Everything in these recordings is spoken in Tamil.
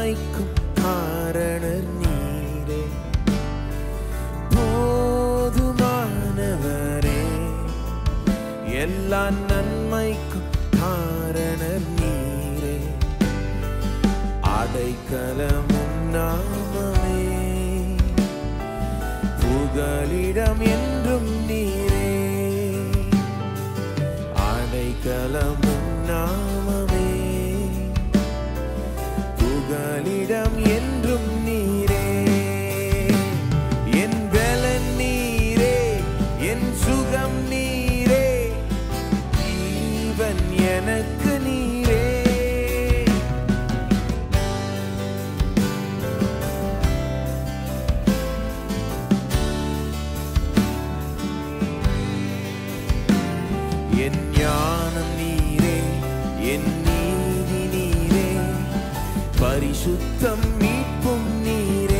நன்மைக்கும் காரணர் நீரே போதுமானவரே எல்லா நன்மைக்கும் காரணர் நீரே அடைக்கலமும் நாமமே புகலிடம் என்றும் நீரே அடைக்கலமும் நாமமே புகலிடம் என்றும் நீரே என் பலன் நீரே என் சுகம் நீரே ஜீவன் எனக்கு நீரே என் ஞானம் நீரே என் நீதி நீரே பரிசுத்தம் மீட்பும் நீரே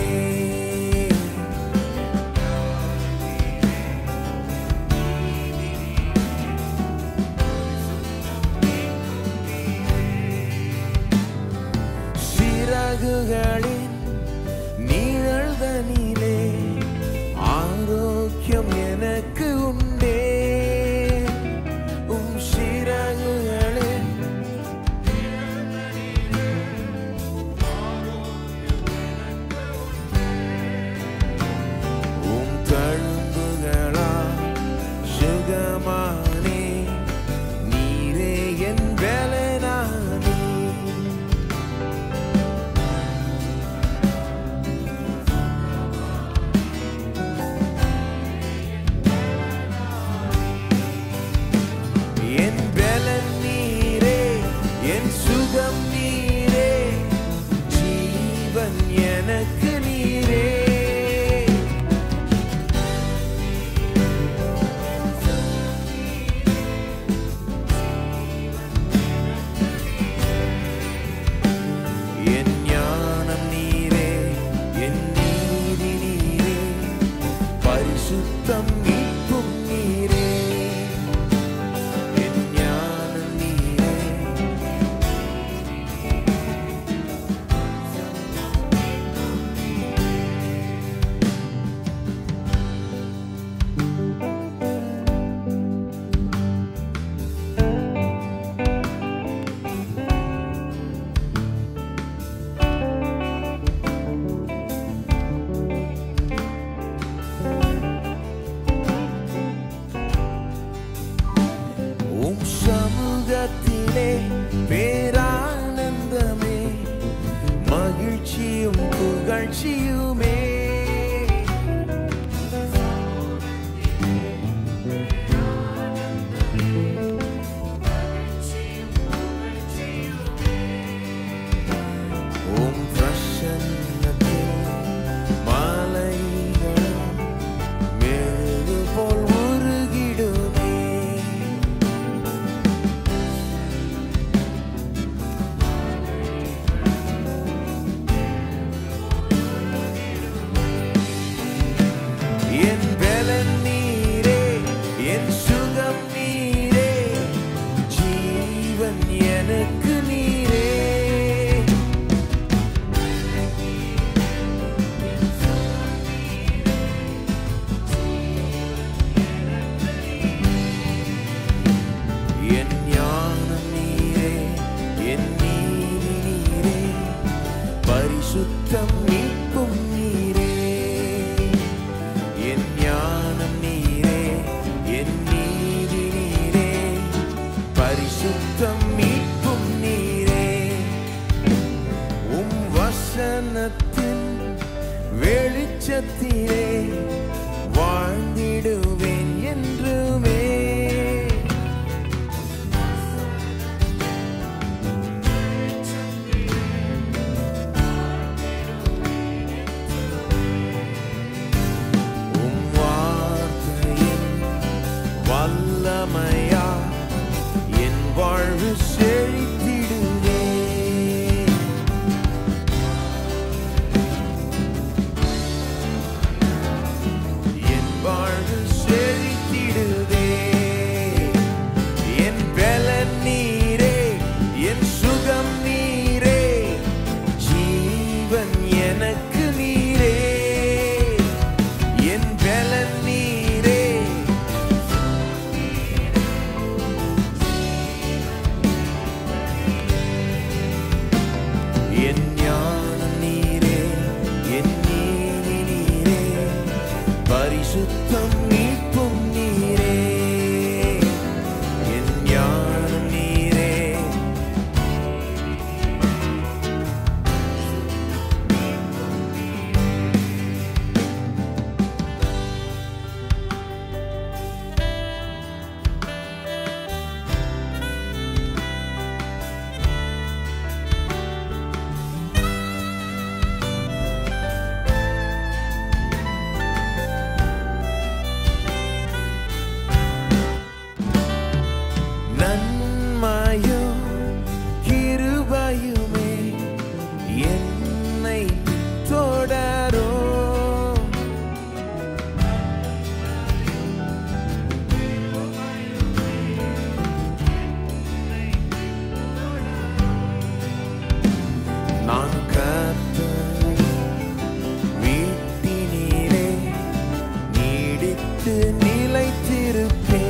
சிறகுகளின் நீழல்தனிலே ஆரோக்கியம் எனக்கு உண்டே உம் சிறகுகளின் உம் தழும்புகளா சுகமானே நீரே என் வேலனானே என் பலன் நீரே என் சுகம் நீரே ஜீவன் எனக்கு நீரே என் ஞானம் நீரே என் நீதி நீரே பரிசுத்தம் மீட்பும் நீரே என் ஞானம் நீரே உம் சமூகத்திலே பேரானந்தமே மகிழ்ச்சியும் புகழ்ச்சியுமே உம் பிரசன்னத்தில் மாலைகளும் மெழுகு போல் உருகிடுமே என் பலன் நீரே என் சுகம் நீரே ஜீவன் எனக்கு நீரே என் ஞானம் நீரே என் நீதி நீரே பரிசுத்தம் மீட்பும் நீரே என் ஞானம் நீரே என் நீதி நீரே பரிசுத்தம் மீட்பும் நீரே உம் வசனத்தின் வெளிச்சத்திலே வாழ்ந்திடுவேன் என்றுமே உம் வார்த்தையின் வல்லமையா என் வாழ்வு செழித்திடுவே பரிசுத்தம் மீட்பும் நீரே என் ஞானம் நீரே நன்மையோ கிருபையுமே என்னை தொடரோ நான் கர்த்தர் வீட்டினீரே நீடித்து நிலைத்திருப்பேன்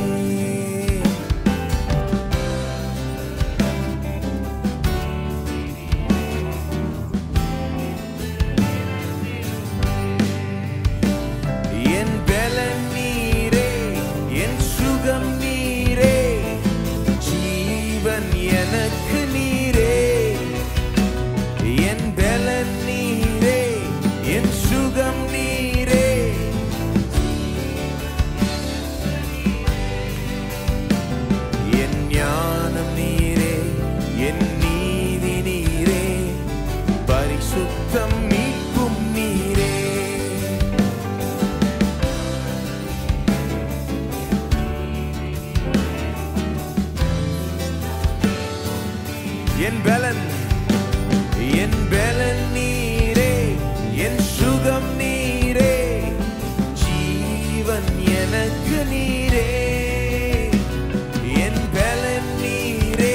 என் பலன் நீரே என் சுகம் நீரே ஜீவன் எனக்கு நீரே என் பலன் நீரே என் சுகம் நீரே என் ஞானம் நீரே என் நீதி நீரே பரிசுத்தம் மீட்பும் நீரே என் பலன் என் பலன் நீரே என் சுகம் நீரே ஜீவன் எனக்கு நீரே என் பலன் நீரே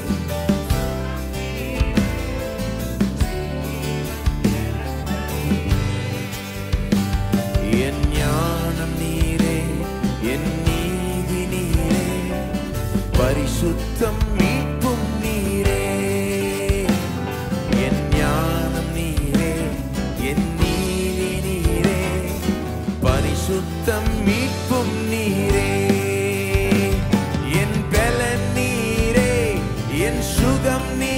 என் ஞானம் நீரே என் நீதி நீரே பரிசுத்தம் மீட்பும் நீரே என் ஞானம் நீரே என் நீதி நீரே பரிசுத்தம் மீட்பும் நீரே என் பலன் நீரே என் சுகம் நீரே